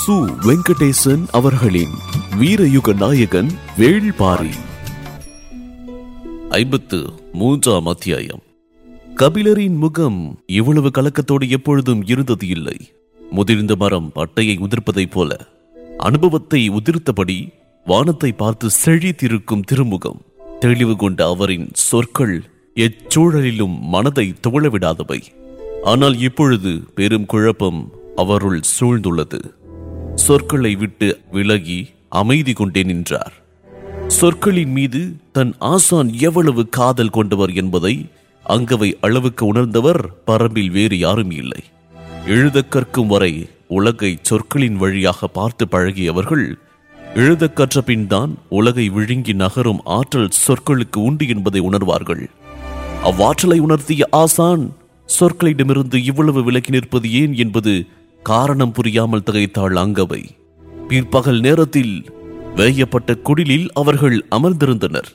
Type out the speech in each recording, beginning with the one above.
சு வெங்கடேசன் அவர்களின் வீரயுக நாயகன் வேள்பாரி ஐம்பத்து மூன்றாம் அத்தியாயம் கபிலரின் முகம் இவ்வளவு கலக்கத்தோடு எப்பொழுதும் இருந்தது இல்லை முதிர்ந்த மரம் பட்டையை உதிர்ப்பதைப் போல அனுபவத்தை உதிர்த்தபடி வானத்தை பார்த்து செழித்திருக்கும் திருமுகம் தெளிவு கொண்ட அவரின் சொற்கள் எச்சூழலிலும் மனதை துவளவிடாதவை ஆனால் இப்பொழுது பெரும் குழப்பம் அவருள் சூழ்ந்துள்ளது சொற்களை விட்டு விலகி அமைதி கொண்டே நின்றார் சொற்களின் மீது தன் ஆசான் எவ்வளவு காதல் கொண்டவர் என்பதை அங்கவை அளவுக்கு உணர்ந்தவர் பரம்பில் வேறு யாரும் இல்லை எழுதக் கற்கும் வரை உலகை சொற்களின் வழியாக பார்த்து பழகியவர்கள் எழுதக் கற்ற பின்தான் உலகை விழுங்கி நகரும் ஆற்றல் சொற்களுக்கு உண்டு என்பதை உணர்வார்கள் அவ்வாற்றலை உணர்த்திய ஆசான் சொற்களிடமிருந்து இவ்வளவு விலகி நிற்பது ஏன் என்பது காரணம் புரியாமல் திகைத்தாள் அங்கவை பிற்பகல் நேரத்தில் வேயப்பட்ட குடிலில் அவர்கள் அமர்ந்திருந்தனர்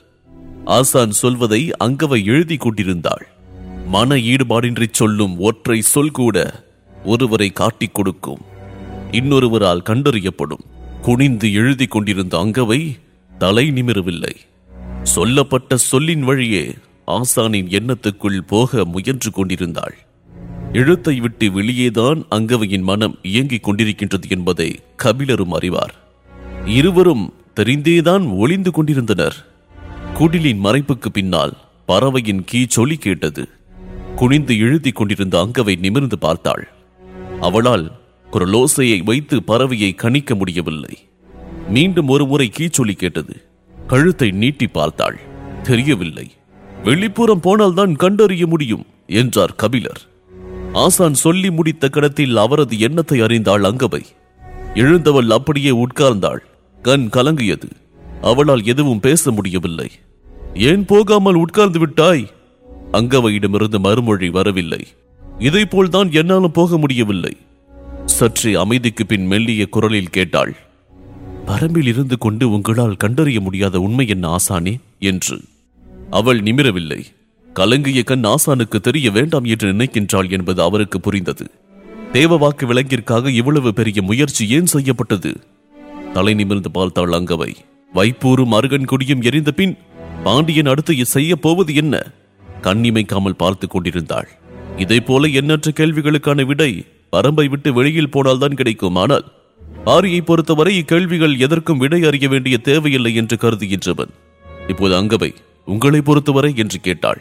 ஆசான் சொல்வதை அங்கவை எழுதி கொண்டிருந்தாள் மன ஈடுபாடின்றி சொல்லும் ஒற்றை சொல் கூட ஒருவரை காட்டிக் கொடுக்கும் இன்னொருவரால் கண்டறியப்படும் குனிந்து எழுதி கொண்டிருந்த அங்கவை தலை நிமிரவில்லை சொல்லப்பட்ட சொல்லின் வழியே ஆசானின் எண்ணத்துக்குள் போக முயன்று கொண்டிருந்தாள் எழுத்தை விட்டு வெளியேதான் அங்கவையின் மனம் இயங்கிக் கொண்டிருக்கின்றது என்பதை கபிலரும் அறிவார் இருவரும் தெரிந்தேதான் ஒளிந்து கொண்டிருந்தனர் குடிலின் மறைப்புக்கு பின்னால் பறவையின் கீச்சொலி கேட்டது குனிந்து எழுதி கொண்டிருந்த அங்கவை நிமிர்ந்து பார்த்தாள் அவளால் குரலோசையை வைத்து பறவையை கணிக்க முடியவில்லை மீண்டும் ஒரு முறை கீச்சொலி கேட்டது கழுத்தை நீட்டி பார்த்தாள் தெரியவில்லை வெளிப்புறம் போனால்தான் கண்டறிய முடியும் என்றார் கபிலர் ஆசான் சொல்லி முடித்த கடத்தில் அவரது எண்ணத்தை அறிந்தாள் அங்கவை எழுந்தவள் அப்படியே உட்கார்ந்தாள் கண் கலங்கியது அவளால் எதுவும் பேச முடியவில்லை ஏன் போகாமல் உட்கார்ந்து விட்டாய் அங்கவையிடமிருந்து மறுமொழி வரவில்லை இதைப்போல்தான் என்னாலும் போக முடியவில்லை சற்றே அமைதிக்கு பின் மெல்லிய குரலில் கேட்டாள் பரம்பில் இருந்து கொண்டு உங்களால் கண்டறிய முடியாத உண்மை என்ன ஆசானே என்று அவள் நிமிரவில்லை கலங்கிய கண் ஆசானுக்கு தெரிய வேண்டாம் என்று நினைக்கின்றாள் என்பது அவருக்கு புரிந்தது தேவவாக்கு விலங்கிற்காக இவ்வளவு பெரிய முயற்சி ஏன் செய்யப்பட்டது தலை நிமிர்ந்து பார்த்தாள் அங்கவை வைப்பூரும் அருகன் கொடியும் எரிந்த பின் பாண்டியன் அடுத்து செய்ய போவது என்ன கண்ணிமைக்காமல் பார்த்து கொண்டிருந்தாள் இதை போல எண்ணற்ற கேள்விகளுக்கான விடை பரம்பை விட்டு வெளியில் போனால்தான் கிடைக்கும் ஆனால் ஆரியை பொறுத்தவரை இக்கேள்விகள் எதற்கும் விடை அறிய வேண்டிய தேவையில்லை என்று கருதுகின்றவன் இப்போது அங்கவை உங்களை பொறுத்தவரை என்று கேட்டாள்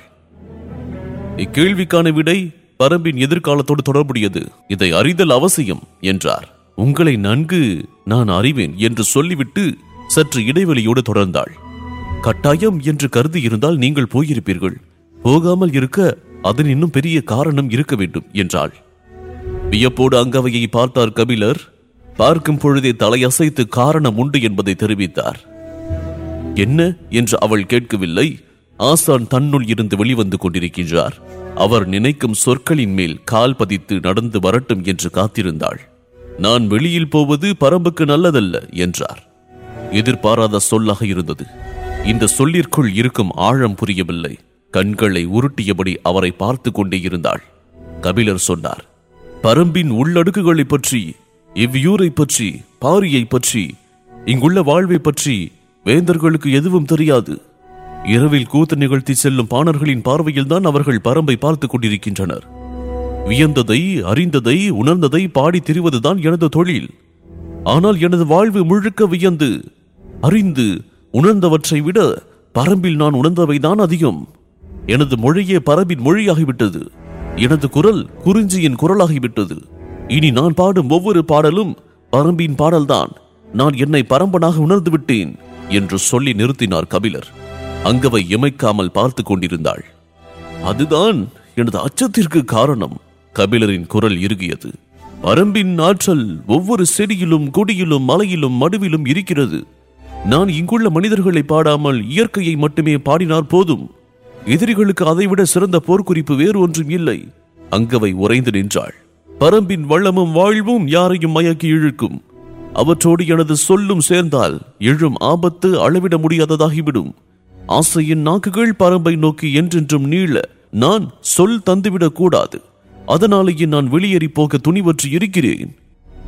இக்கேள்விக்கான விடை பரம்பின் எதிர்காலத்தோடு தொடர்புடையது இதை அறிதல் அவசியம் என்றார் உங்களை நன்கு நான் அறிவேன் என்று சொல்லிவிட்டு சற்று இடைவெளியோடு தொடர்ந்தாள் கட்டாயம் என்று கருதி இருந்தால் நீங்கள் போயிருப்பீர்கள் போகாமல் இருக்க அதன் இன்னும் பெரிய காரணம் இருக்க வேண்டும் என்றாள் வியப்போடு அங்கவையை பார்த்தார் கபிலர் பார்க்கும் பொழுதே தலையசைத்து காரணம் உண்டு என்பதை தெரிவித்தார் என்ன என்று அவள் கேட்கவில்லை ஆசான் தன்னுள் இருந்து வெளிவந்து கொண்டிருக்கின்றார் அவர் நினைக்கும் சொற்களின் மேல் கால் பதித்து நடந்து வரட்டும் என்று காத்திருந்தாள் நான் வெளியில் போவது பரம்புக்கு நல்லதல்ல என்றார் எதிர்பாராத சொல்லாக இருந்தது இந்த சொல்லிற்குள் இருக்கும் ஆழம் புரியவில்லை கண்களை உருட்டியபடி அவரை பார்த்து கொண்டே இருந்தாள் கபிலர் சொன்னார் பரம்பின் உள்ளடுக்குகளை பற்றி இவ்வியூரை பற்றி பாரியை பற்றி இங்குள்ள வாழ்வை பற்றி வேந்தர்களுக்கு எதுவும் தெரியாது இரவில் கூத்து நிகழ்த்தி செல்லும் பாணர்களின் பார்வையில்தான் அவர்கள் பரம்பை பார்த்துக் கொண்டிருக்கின்றனர் வியந்ததை அறிந்ததை உணர்ந்ததை பாடி திரிவதுதான் எனது தொழில் ஆனால் எனது வாழ்வு முழுக்க வியந்து அறிந்து உணர்ந்தவற்றை விட பரம்பில் நான் உணர்ந்தவைதான் அதிகம் எனது மொழியே பரம்பின் மொழியாகிவிட்டது எனது குரல் குறிஞ்சியின் குரலாகிவிட்டது இனி நான் பாடும் ஒவ்வொரு பாடலும் பரம்பின் பாடல்தான் நான் என்னை பரம்பனாக உணர்ந்து விட்டேன் என்று சொல்லி நிறுத்தினார் கபிலர் அங்கவை இமைக்காமல் பார்த்து கொண்டிருந்தாள் அதுதான் எனது அச்சத்திற்கு காரணம் கபிலரின் குரல் இறுகியது பரம்பின் ஆற்றல் ஒவ்வொரு செடியிலும் கொடியிலும் மலையிலும் மடுவிலும் இருக்கிறது நான் இங்குள்ள மனிதர்களை பாடாமல் இயற்கையை மட்டுமே பாடினார் போதும் எதிரிகளுக்கு அதைவிட சிறந்த போர்க்குறிப்பு வேறு ஒன்றும் இல்லை அங்கவை உறைந்து நின்றாள் பரம்பின் வளமும் வாழ்வும் யாரையும் மயக்கி இழுக்கும் அவற்றோடு எனது சொல்லும் சேர்ந்தால் எழும் ஆபத்து அளவிட முடியாததாகிவிடும் ஆசையின் நாக்குகள் பரம்பை நோக்கி என்றென்றும் நீள நான் சொல் தந்துவிடக் கூடாது அதனாலேயே நான் வெளியேறி போக துணிவற்று இருக்கிறேன்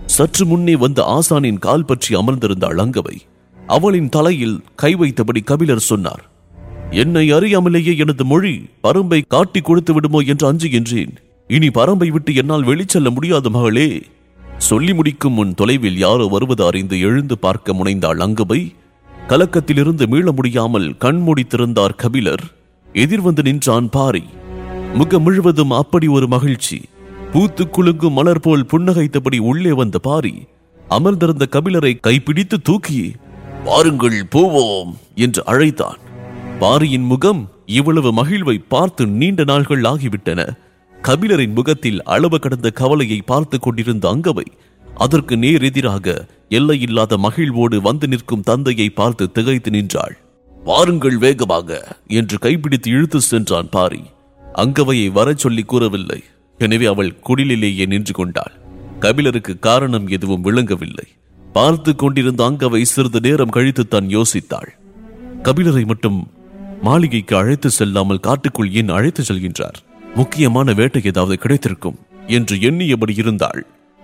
சற்று முன்னே வந்த ஆசானின் கால் பற்றி அமர்ந்திருந்தாள் அங்கவை அவளின் தலையில் கை வைத்தபடி கபிலர் சொன்னார் என்னை அறியாமலேயே எனது மொழி பரம்பை காட்டி கொடுத்து விடுமோ என்று அஞ்சுகின்றேன் இனி பரம்பை விட்டு என்னால் வெளிச்செல்ல முடியாது மகளே சொல்லி முடிக்கும் முன் தொலைவில் யாரோ வருவது அறிந்து எழுந்து பார்க்க முனைந்தாள் அங்கவை கலக்கத்திலிருந்து மீள முடியாமல் கண்மூடி திறந்தார் கபிலர் எதிர்வந்து நின்றான் பாரி முகம் முழுவதும் அப்படி ஒரு மகிழ்ச்சி பூத்து குலுங்கும் மலர் போல் புன்னகைத்தபடி உள்ளே வந்த பாரி அமர்ந்திருந்த கபிலரை கைப்பிடித்து தூக்கி வாருங்கள் போவோம் என்று அழைத்தான் பாரியின் முகம் இவ்வளவு மகிழ்வை பார்த்து நீண்ட நாள்கள் ஆகிவிட்டன கபிலரின் முகத்தில் அளவு கடந்த கவலையை பார்த்து கொண்டிருந்த அங்கவை அதற்கு நேர் எதிராக எல்லையில்லாத மகிழ்வோடு வந்து நிற்கும் தந்தையை பார்த்து திகைத்து நின்றாள் வாருங்கள் வேகமாக என்று கைப்பிடித்து இழுத்து சென்றான் பாரி அங்கவையை வரச் சொல்லி கூறவில்லை எனவே அவள் குடிலிலேயே நின்று கொண்டாள் கபிலருக்கு காரணம் எதுவும் விளங்கவில்லை பார்த்து கொண்டிருந்த அங்கவை சிறிது நேரம் கழித்து தான் யோசித்தாள் கபிலரை மட்டும் மாளிகைக்கு அழைத்து செல்லாமல் காட்டுக்குள் ஏன் அழைத்து செல்கின்றார் முக்கியமான வேட்டை ஏதாவது கிடைத்திருக்கும் என்று எண்ணியபடி இருந்தாள்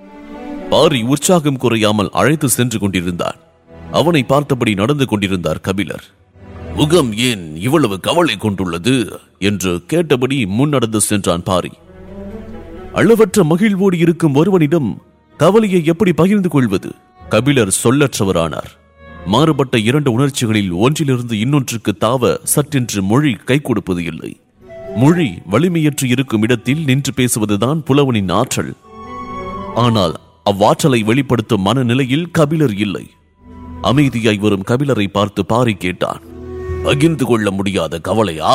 பாரி உற்சாகம் குறையாமல் அழைத்து சென்று கொண்டிருந்தான் அவனை பார்த்தபடி நடந்து கொண்டிருந்தார் கபிலர் முகம் ஏன் இவ்வளவு கவலை கொண்டுள்ளது என்று கேட்டபடி முன்னடந்து சென்றான் பாரி அளவற்ற மகிழ்வோடு இருக்கும் ஒருவனிடம் கவலையை எப்படி பகிர்ந்து கொள்வது கபிலர் சொல்லற்றவரானார் மாறுபட்ட இரண்டு உணர்ச்சிகளில் ஒன்றிலிருந்து இன்னொன்றுக்கு தாவ சற்றென்று மொழி கை கொடுப்பது இல்லை மொழி வலிமையற்று இருக்கும் இடத்தில் நின்று பேசுவதுதான் புலவனின் ஆற்றல் ஆனால் அவ்வாற்றலை வெளிப்படுத்தும் மனநிலையில் கபிலர் இல்லை அமைதியாய் வரும் கபிலரை பார்த்து பாரி கேட்டான் பகிர்ந்து கொள்ள முடியாத கவலையா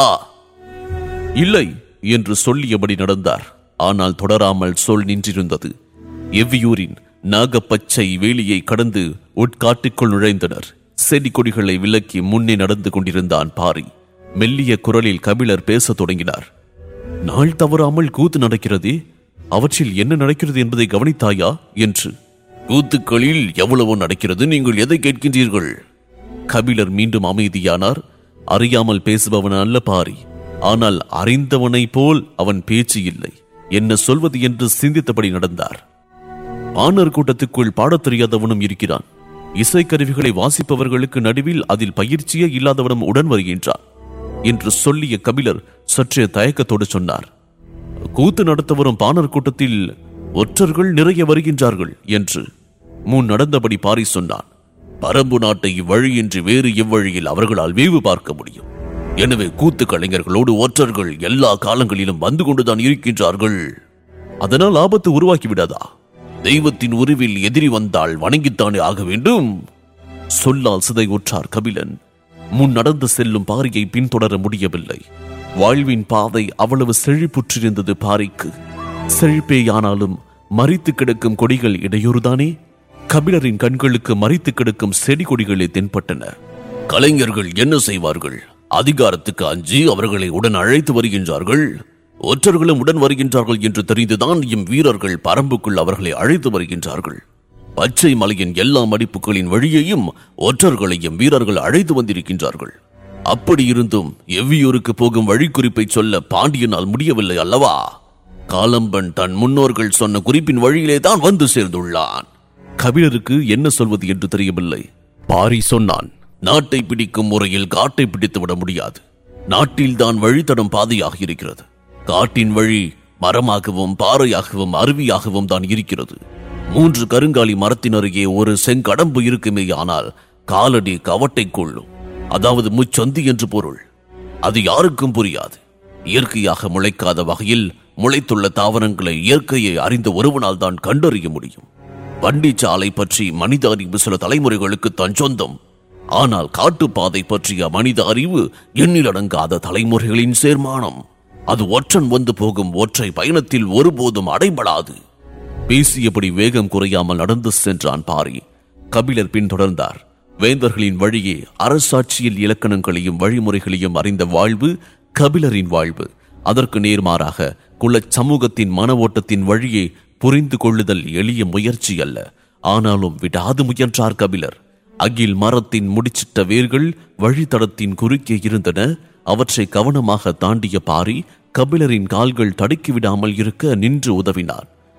இல்லை என்று சொல்லியபடி நடந்தார் ஆனால் தொடராமல் சொல் நின்றிருந்தது எவ்வியூரின் நாகப்பச்சை வேலியை கடந்து உட்காட்டுக்குள் நுழைந்தனர் செடி கொடிகளை விலக்கி முன்னே நடந்து கொண்டிருந்தான் பாரி மெல்லிய குரலில் கபிலர் பேசத் தொடங்கினார் நாள் தவறாமல் கூத்து நடக்கிறதே அவற்றில் என்ன நடக்கிறது என்பதை கவனித்தாயா என்று கூத்துக்களில் எவ்வளவு நடக்கிறது நீங்கள் எதை கேட்கின்றீர்கள் கபிலர் மீண்டும் அமைதியானார் அறியாமல் பேசுபவன் அல்ல பாரி ஆனால் அறிந்தவனைப் போல் அவன் பேச்சு இல்லை என்ன சொல்வது என்று சிந்தித்தபடி நடந்தார் ஆணர் கூட்டத்துக்குள் பாடத் தெரியாதவனும் இருக்கிறான் இசைக்கருவிகளை வாசிப்பவர்களுக்கு நடுவில் அதில் பயிற்சியே இல்லாதவனும் உடன் வருகின்றான் என்று சொல்லிய கபிலர் சற்றே தயக்கத்தோடு சொன்னார் கூத்து நடத்த வரும் பாணர் கூட்டத்தில் ஒற்றர்கள் நிறைய வருகின்றார்கள் என்று முன் நடந்தபடி பாரி சொன்னான் பரம்பு நாட்டை இவ்வழியின்றி வேறு எவ்வழியில் அவர்களால் வேவு பார்க்க முடியும் எனவே கூத்து கலைஞர்களோடு ஒற்றர்கள் எல்லா காலங்களிலும் வந்து கொண்டுதான் இருக்கின்றார்கள் அதனால் ஆபத்து உருவாக்கி விடாதா தெய்வத்தின் உருவில் எதிரி வந்தால் வணங்கித்தானே ஆக வேண்டும் சொல்லால் சிதை உற்றார் கபிலன் முன் நடந்து செல்லும் பாரியை பின்தொடர முடியவில்லை வாழ்வின் பாதை அவ்வளவு செழிப்புற்றிருந்தது பாரிக்கு செழிப்பேயானாலும் மறித்து கிடக்கும் கொடிகள் இடையூறுதானே கபிலரின் கண்களுக்கு மறித்து கிடக்கும் செடி கொடிகளே தென்பட்டன கலைஞர்கள் என்ன செய்வார்கள் அதிகாரத்துக்கு அஞ்சி அவர்களை உடன் அழைத்து வருகின்றார்கள் ஒற்றர்களும் உடன் வருகின்றார்கள் என்று தெரிந்துதான் இம் வீரர்கள் பரம்புக்குள் அவர்களை அழைத்து வருகின்றார்கள் பச்சை மலையின் எல்லா மடிப்புகளின் வழியையும் ஒற்றர்களையும் வீரர்கள் அழைத்து வந்திருக்கின்றார்கள் அப்படி இருந்தும் எவ்வியூருக்கு போகும் வழிக்குறிப்பை சொல்ல பாண்டியனால் முடியவில்லை அல்லவா காலம்பன் தன் முன்னோர்கள் சொன்ன குறிப்பின் வழியிலே தான் வந்து சேர்ந்துள்ளான் கபிலருக்கு என்ன சொல்வது என்று தெரியவில்லை பாரி சொன்னான் நாட்டை பிடிக்கும் முறையில் காட்டை பிடித்து விட முடியாது நாட்டில் தான் வழித்தடம் பாதையாக இருக்கிறது காட்டின் வழி மரமாகவும் பாறையாகவும் அருவியாகவும் தான் இருக்கிறது மூன்று கருங்காலி மரத்தின் அருகே ஒரு செங்கடம்பு இருக்குமே ஆனால் காலடி கவட்டை கொள்ளும் அதாவது முச்சொந்தி என்று பொருள் அது யாருக்கும் புரியாது இயற்கையாக முளைக்காத வகையில் முளைத்துள்ள தாவரங்களை இயற்கையை அறிந்த ஒருவனால் தான் கண்டறிய முடியும் வண்டி சாலை பற்றி மனித அறிவு சில தலைமுறைகளுக்கு தன் சொந்தம் ஆனால் காட்டுப்பாதை பற்றிய மனித அறிவு எண்ணிலடங்காத தலைமுறைகளின் சேர்மானம் அது ஒற்றன் வந்து போகும் ஒற்றை பயணத்தில் ஒருபோதும் அடைபடாது பேசியபடி வேகம் குறையாமல் நடந்து சென்றான் பாரி கபிலர் பின்தொடர்ந்தார் வேந்தர்களின் வழியே அரசாட்சியில் இலக்கணங்களையும் வழிமுறைகளையும் அறிந்த வாழ்வு கபிலரின் வாழ்வு அதற்கு நேர்மாறாக குலச் சமூகத்தின் மன ஓட்டத்தின் வழியே புரிந்து கொள்ளுதல் எளிய முயற்சி அல்ல ஆனாலும் விடாது முயன்றார் கபிலர் அகில் மரத்தின் முடிச்சிட்ட வேர்கள் வழித்தடத்தின் குறுக்கே இருந்தன அவற்றை கவனமாக தாண்டிய பாரி கபிலரின் கால்கள் தடுக்கி விடாமல் இருக்க நின்று உதவினார்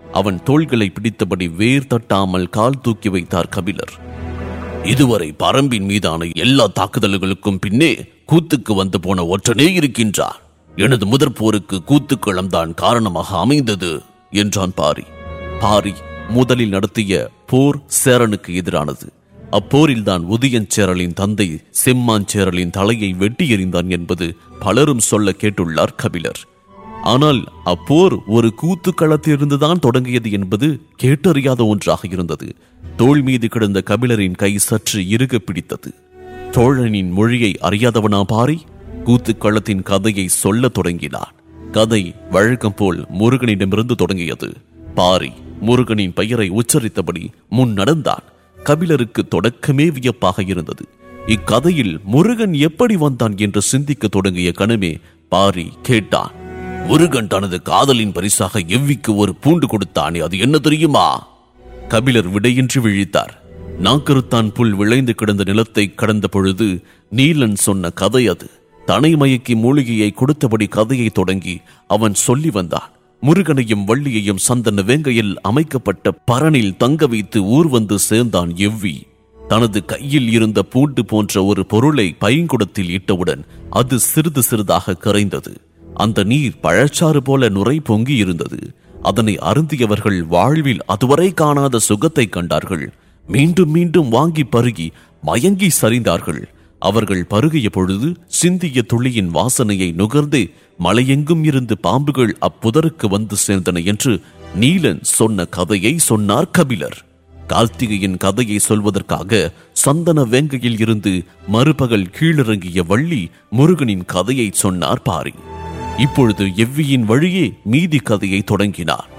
அவன் தோள்களை பிடித்தபடி வேர் தட்டாமல் கால் தூக்கி வைத்தார் கபிலர் இதுவரை பரம்பின் மீதான எல்லா தாக்குதல்களுக்கும் பின்னே கூத்துக்கு வந்து போன ஒற்றனே இருக்கின்றார் எனது முதற் போருக்கு கூத்துக்களம் தான் காரணமாக அமைந்தது என்றான் பாரி பாரி முதலில் நடத்திய போர் சேரனுக்கு எதிரானது அப்போரில்தான் உதயஞ்சேரலின் தந்தை செம்மாஞ்சேரலின் தலையை வெட்டி எறிந்தான் என்பது பலரும் சொல்ல கேட்டுள்ளார் கபிலர் ஆனால் அப்போர் ஒரு கூத்து களத்திலிருந்துதான் தொடங்கியது என்பது கேட்டறியாத ஒன்றாக இருந்தது தோள் மீது கிடந்த கபிலரின் கை சற்று இறுக பிடித்தது தோழனின் மொழியை அறியாதவனா பாரி கூத்து களத்தின் கதையை சொல்லத் தொடங்கினான் கதை வழக்கம் போல் முருகனிடமிருந்து தொடங்கியது பாரி முருகனின் பெயரை உச்சரித்தபடி முன் நடந்தான் கபிலருக்கு தொடக்கமே வியப்பாக இருந்தது இக்கதையில் முருகன் எப்படி வந்தான் என்று சிந்திக்க தொடங்கிய கணமே பாரி கேட்டான் முருகன் தனது காதலின் பரிசாக எவ்விக்கு ஒரு பூண்டு கொடுத்தானே அது என்ன தெரியுமா கபிலர் விடையின்றி விழித்தார் நாக்கருத்தான் புல் விளைந்து கிடந்த நிலத்தை கடந்த பொழுது நீலன் சொன்ன கதை அது தனை மயக்கி மூலிகையை கொடுத்தபடி கதையை தொடங்கி அவன் சொல்லி வந்தான் முருகனையும் வள்ளியையும் சந்தன வேங்கையில் அமைக்கப்பட்ட பரனில் தங்க வைத்து ஊர் வந்து சேர்ந்தான் எவ்வி தனது கையில் இருந்த பூண்டு போன்ற ஒரு பொருளை பைங்குடத்தில் இட்டவுடன் அது சிறிது சிறிதாக கரைந்தது அந்த நீர் பழச்சாறு போல நுரை பொங்கி இருந்தது அதனை அருந்தியவர்கள் வாழ்வில் அதுவரை காணாத சுகத்தை கண்டார்கள் மீண்டும் மீண்டும் வாங்கி பருகி மயங்கி சரிந்தார்கள் அவர்கள் பருகிய பொழுது சிந்திய துளியின் வாசனையை நுகர்ந்து மலையெங்கும் இருந்து பாம்புகள் அப்புதருக்கு வந்து சேர்ந்தன என்று நீலன் சொன்ன கதையை சொன்னார் கபிலர் கார்த்திகையின் கதையை சொல்வதற்காக சந்தன வேங்கையில் இருந்து மறுபகல் கீழிறங்கிய வள்ளி முருகனின் கதையை சொன்னார் பாரி இப்பொழுது எவ்வியின் வழியே மீதி கதையை தொடங்கினார்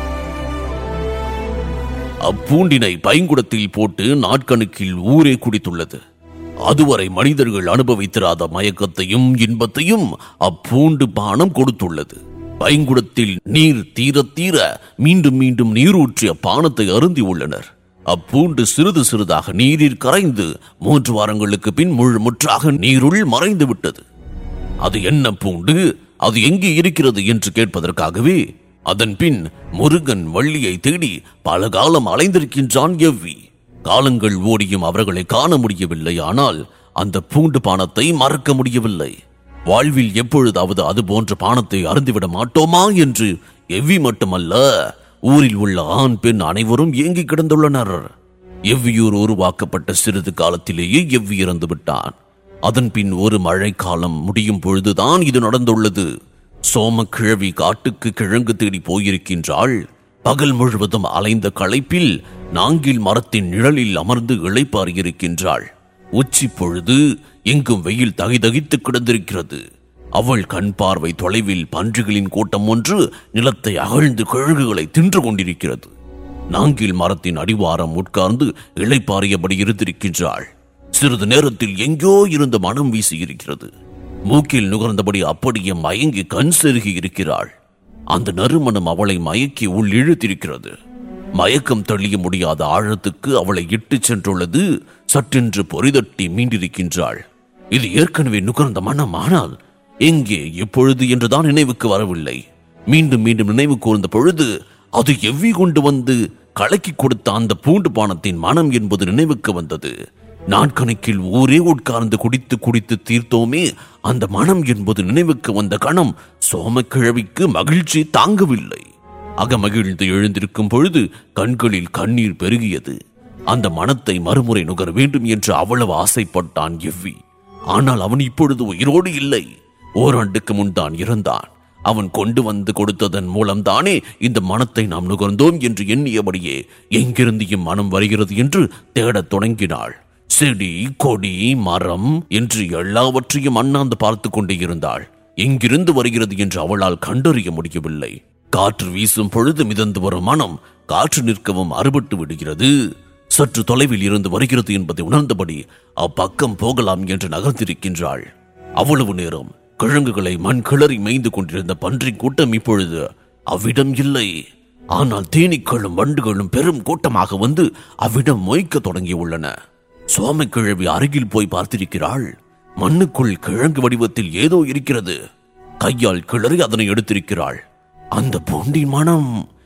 அப்பூண்டினை பைங்குடத்தில் போட்டு நாட்கணக்கில் ஊரே குடித்துள்ளது அதுவரை மனிதர்கள் அனுபவித்திராத மயக்கத்தையும் இன்பத்தையும் அப்பூண்டு பானம் கொடுத்துள்ளது பைங்குடத்தில் நீர் தீர தீர மீண்டும் மீண்டும் நீரூற்றிய பானத்தை அருந்தி உள்ளனர் அப்பூண்டு சிறிது சிறிதாக நீரில் கரைந்து மூன்று வாரங்களுக்கு பின் முழு முற்றாக நீருள் மறைந்து விட்டது அது என்ன பூண்டு அது எங்கே இருக்கிறது என்று கேட்பதற்காகவே அதன் பின் முருகன் வள்ளியை தேடி பல காலம் அலைந்திருக்கின்றான் எவ்வி காலங்கள் ஓடியும் அவர்களை காண முடியவில்லை ஆனால் அந்த பூண்டு பானத்தை மறக்க முடியவில்லை வாழ்வில் எப்பொழுதாவது அது போன்ற பானத்தை அருந்திவிட மாட்டோமா என்று எவ்வி மட்டுமல்ல ஊரில் உள்ள ஆண் பெண் அனைவரும் ஏங்கி கிடந்துள்ளனர் எவ்வியூர் உருவாக்கப்பட்ட சிறிது காலத்திலேயே எவ்வி இறந்து விட்டான் அதன் பின் ஒரு மழைக்காலம் முடியும் பொழுதுதான் இது நடந்துள்ளது சோமக்கிழவி காட்டுக்கு கிழங்கு தேடி போயிருக்கின்றாள் பகல் முழுவதும் அலைந்த களைப்பில் நாங்கில் மரத்தின் நிழலில் அமர்ந்து இளைப்பார் இருக்கின்றாள் உச்சி பொழுது எங்கும் வெயில் தகிதகித்து கிடந்திருக்கிறது அவள் கண் பார்வை தொலைவில் பன்றிகளின் கூட்டம் ஒன்று நிலத்தை அகழ்ந்து கிழங்குகளை தின்று கொண்டிருக்கிறது நாங்கில் மரத்தின் அடிவாரம் உட்கார்ந்து இளைப்பாறியபடி இருந்திருக்கின்றாள் சிறிது நேரத்தில் எங்கோ இருந்த மனம் வீசி இருக்கிறது மூக்கில் நுகர்ந்தபடி அப்படியே மயங்கி கண் செருகி இருக்கிறாள் அந்த நறுமணம் அவளை மயக்கி உள் இழுத்திருக்கிறது மயக்கம் தெளிய முடியாத ஆழத்துக்கு அவளை இட்டுச் சென்றுள்ளது சட்டென்று பொறிதட்டி மீண்டிருக்கின்றாள் இது ஏற்கனவே நுகர்ந்த மனம் ஆனால் எங்கே எப்பொழுது என்றுதான் நினைவுக்கு வரவில்லை மீண்டும் மீண்டும் நினைவு கூர்ந்த பொழுது அது எவ்வி கொண்டு வந்து கலக்கி கொடுத்த அந்த பூண்டு பானத்தின் மனம் என்பது நினைவுக்கு வந்தது நாட்கணக்கில் ஊரே உட்கார்ந்து குடித்து குடித்து தீர்த்தோமே அந்த மனம் என்பது நினைவுக்கு வந்த கணம் சோமக்கிழவிக்கு மகிழ்ச்சி தாங்கவில்லை அகமகிழ்ந்து எழுந்திருக்கும் பொழுது கண்களில் கண்ணீர் பெருகியது அந்த மனத்தை மறுமுறை நுகர வேண்டும் என்று அவ்வளவு ஆசைப்பட்டான் எவ்வி ஆனால் அவன் இப்பொழுது உயிரோடு இல்லை ஓராண்டுக்கு முன் தான் இறந்தான் அவன் கொண்டு வந்து கொடுத்ததன் மூலம்தானே இந்த மனத்தை நாம் நுகர்ந்தோம் என்று எண்ணியபடியே எங்கிருந்து இம்மனம் வருகிறது என்று தேடத் தொடங்கினாள் செடி கொடி மரம் என்று எல்லாவற்றையும் அண்ணாந்து பார்த்து கொண்டே இருந்தாள் எங்கிருந்து வருகிறது என்று அவளால் கண்டறிய முடியவில்லை காற்று வீசும் பொழுது மிதந்து வரும் மனம் காற்று நிற்கவும் அறுபட்டு விடுகிறது சற்று தொலைவில் இருந்து வருகிறது என்பதை உணர்ந்தபடி அப்பக்கம் போகலாம் என்று நகர்ந்திருக்கின்றாள் அவ்வளவு நேரம் கிழங்குகளை மண் கிளறி மேய்ந்து கொண்டிருந்த பன்றி கூட்டம் இப்பொழுது அவ்விடம் இல்லை ஆனால் தேனீக்களும் வண்டுகளும் பெரும் கூட்டமாக வந்து அவ்விடம் மொய்க்க தொடங்கியுள்ளன சோமக்கிழவி அருகில் போய் பார்த்திருக்கிறாள் மண்ணுக்குள் கிழங்கு வடிவத்தில் ஏதோ இருக்கிறது கையால் கிளறி அதனை எடுத்திருக்கிறாள் அந்த பூண்டின் மனம்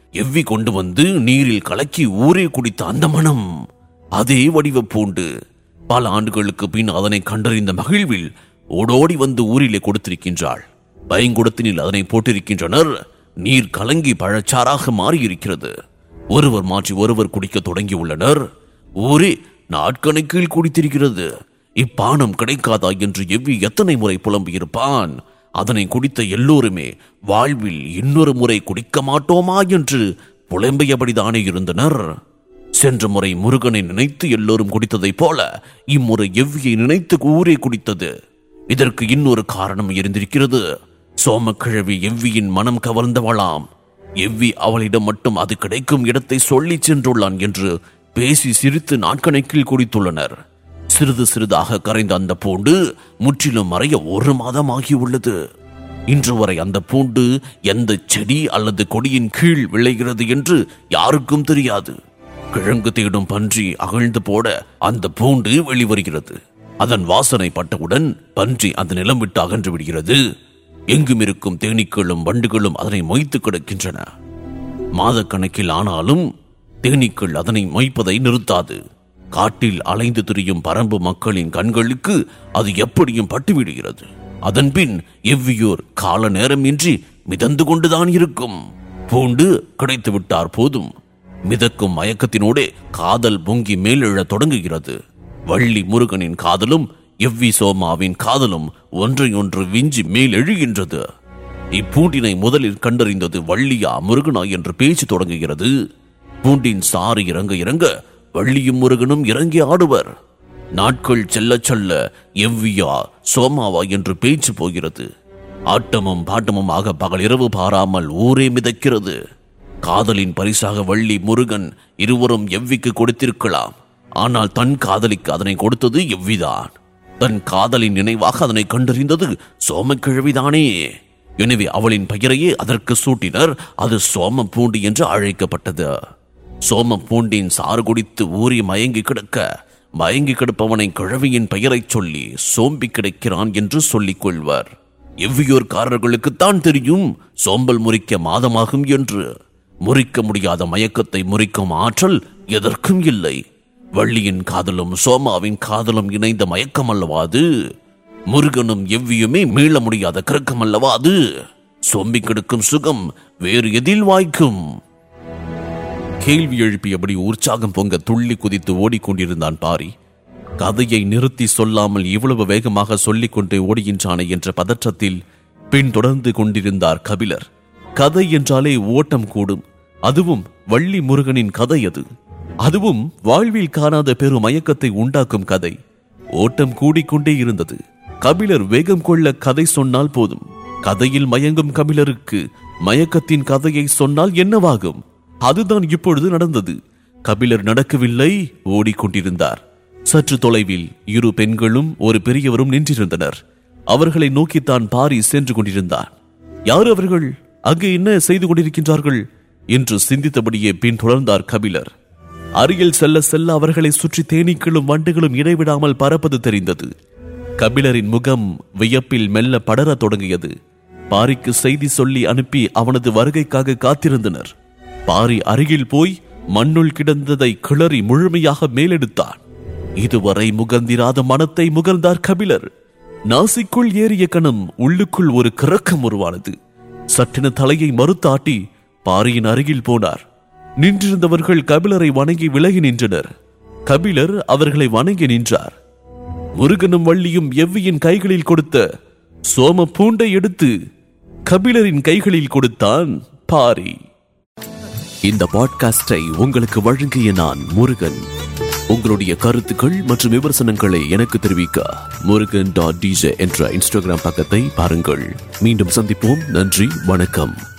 எவ்வி கொண்டு வந்து நீரில் கலக்கி ஊரே குடித்த அந்த மனம் அதே வடிவ பூண்டு பல ஆண்டுகளுக்கு பின் அதனை கண்டறிந்த மகிழ்வில் ஓடோடி வந்து ஊரிலே கொடுத்திருக்கின்றாள் பயங்குடத்தினில் அதனை போட்டிருக்கின்றனர் நீர் கலங்கி பழச்சாறாக மாறியிருக்கிறது ஒருவர் மாற்றி ஒருவர் குடிக்க தொடங்கியுள்ளனர் ஊரே நாட்கணக்கில் குடித்திருக்கிறது இப்பானம் கிடைக்காதா என்று எவ்வி எத்தனை முறை புலம்பியிருப்பான் அதனை குடித்த எல்லோருமே வாழ்வில் இன்னொரு முறை குடிக்க மாட்டோமா என்று புலம்பியபடிதானே இருந்தனர் சென்ற முறை முருகனை நினைத்து எல்லோரும் குடித்ததைப் போல இம்முறை எவ்வியை நினைத்து ஊரே குடித்தது இதற்கு இன்னொரு காரணம் இருந்திருக்கிறது சோமக்கிழவி எவ்வியின் மனம் கவர்ந்தவளாம் எவ்வி அவளிடம் மட்டும் அது கிடைக்கும் இடத்தை சொல்லிச் சென்றுள்ளான் என்று பேசி சிரித்து நாட்கணக்கில் குடித்துள்ளனர் சிறிது சிறிதாக கரைந்த அந்த பூண்டு முற்றிலும் மறைய ஒரு மாதம் ஆகியுள்ளது இன்று வரை அந்த பூண்டு எந்த செடி அல்லது கொடியின் கீழ் விளைகிறது என்று யாருக்கும் தெரியாது கிழங்கு தேடும் பன்றி அகழ்ந்து போட அந்த பூண்டு வெளிவருகிறது அதன் வாசனை பட்டவுடன் பன்றி அந்த நிலம் விட்டு அகன்று விடுகிறது எங்கும் இருக்கும் தேனீக்களும் வண்டுகளும் அதனை மொய்த்து கிடக்கின்றன மாதக்கணக்கில் ஆனாலும் தேனீக்கள் அதனை மொய்ப்பதை நிறுத்தாது காட்டில் அலைந்து திரியும் பரம்பு மக்களின் கண்களுக்கு அது எப்படியும் பட்டுவிடுகிறது அதன்பின் எவ்வியோர் கால நேரமின்றி மிதந்து கொண்டுதான் இருக்கும் பூண்டு கிடைத்து விட்டார் போதும் மிதக்கும் மயக்கத்தினோடே காதல் பொங்கி மேலெழத் தொடங்குகிறது வள்ளி முருகனின் காதலும் எவ்வி சோமாவின் காதலும் ஒன்றையொன்று விஞ்சி மேலெழுகின்றது இப்பூண்டினை முதலில் கண்டறிந்தது வள்ளியா முருகனா என்று பேச்சு தொடங்குகிறது பூண்டின் சாறு இறங்க இறங்க வள்ளியும் முருகனும் இறங்கி ஆடுவர் நாட்கள் செல்ல செல்ல எவ்வியா சோமாவா என்று பேச்சு போகிறது ஆட்டமும் பாட்டமும் ஆக பகல் இரவு பாராமல் ஊரே மிதக்கிறது காதலின் பரிசாக வள்ளி முருகன் இருவரும் எவ்விக்கு கொடுத்திருக்கலாம் ஆனால் தன் காதலிக்கு அதனை கொடுத்தது எவ்விதான் தன் காதலின் நினைவாக அதனை கண்டறிந்தது சோமக்கிழவிதானே எனவே அவளின் பெயரையே அதற்கு சூட்டினர் அது சோம பூண்டி என்று அழைக்கப்பட்டது சோம பூண்டின் சாறு குடித்து ஊறி மயங்கி கிடக்க மயங்கி கிடப்பவனை கிழவியின் பெயரைச் சொல்லி சோம்பி கிடக்கிறான் என்று சொல்லிக் கொள்வர் எவ்வியோர்காரர்களுக்குத்தான் தெரியும் சோம்பல் முறிக்க மாதமாகும் என்று முறிக்க முடியாத மயக்கத்தை முறிக்கும் ஆற்றல் எதற்கும் இல்லை வள்ளியின் காதலும் சோமாவின் காதலும் இணைந்த மயக்கம் அல்லவா அது முருகனும் எவ்வியுமே மீள முடியாத கிரக்கம் அல்லவா அது சோம்பி கிடக்கும் சுகம் வேறு எதில் வாய்க்கும் கேள்வி எழுப்பியபடி உற்சாகம் பொங்க துள்ளி குதித்து ஓடிக்கொண்டிருந்தான் பாரி கதையை நிறுத்தி சொல்லாமல் இவ்வளவு வேகமாக சொல்லிக் கொண்டே ஓடுகின்றானே என்ற பதற்றத்தில் பின்தொடர்ந்து கொண்டிருந்தார் கபிலர் கதை என்றாலே ஓட்டம் கூடும் அதுவும் வள்ளி முருகனின் கதை அது அதுவும் வாழ்வில் காணாத பெரும் மயக்கத்தை உண்டாக்கும் கதை ஓட்டம் கூடிக்கொண்டே இருந்தது கபிலர் வேகம் கொள்ள கதை சொன்னால் போதும் கதையில் மயங்கும் கபிலருக்கு மயக்கத்தின் கதையை சொன்னால் என்னவாகும் அதுதான் இப்பொழுது நடந்தது கபிலர் நடக்கவில்லை ஓடிக்கொண்டிருந்தார் சற்று தொலைவில் இரு பெண்களும் ஒரு பெரியவரும் நின்றிருந்தனர் அவர்களை நோக்கித்தான் பாரி சென்று கொண்டிருந்தார் யார் அவர்கள் அங்கு என்ன செய்து கொண்டிருக்கின்றார்கள் என்று சிந்தித்தபடியே பின் தொடர்ந்தார் கபிலர் அருகில் செல்ல செல்ல அவர்களை சுற்றி தேனீக்களும் வண்டுகளும் இடைவிடாமல் பறப்பது தெரிந்தது கபிலரின் முகம் வியப்பில் மெல்ல படரத் தொடங்கியது பாரிக்கு செய்தி சொல்லி அனுப்பி அவனது வருகைக்காக காத்திருந்தனர் பாரி அருகில் போய் மண்ணுள் கிடந்ததை கிளறி முழுமையாக மேலெடுத்தான் இதுவரை முகந்திராத மனத்தை முகர்ந்தார் கபிலர் நாசிக்குள் ஏறிய கணம் உள்ளுக்குள் ஒரு கிறக்கம் உருவானது சட்டென தலையை மறுத்தாட்டி பாரியின் அருகில் போனார் நின்றிருந்தவர்கள் கபிலரை வணங்கி விலகி நின்றனர் கபிலர் அவர்களை வணங்கி நின்றார் முருகனும் வள்ளியும் எவ்வியின் கைகளில் கொடுத்த சோம பூண்டை எடுத்து கபிலரின் கைகளில் கொடுத்தான் பாரி இந்த பாட்காஸ்டை உங்களுக்கு வழங்கிய நான் முருகன் உங்களுடைய கருத்துக்கள் மற்றும் விமர்சனங்களை எனக்கு தெரிவிக்க முருகன் டாட் டிஜே என்ற இன்ஸ்டாகிராம் பக்கத்தை பாருங்கள் மீண்டும் சந்திப்போம் நன்றி வணக்கம்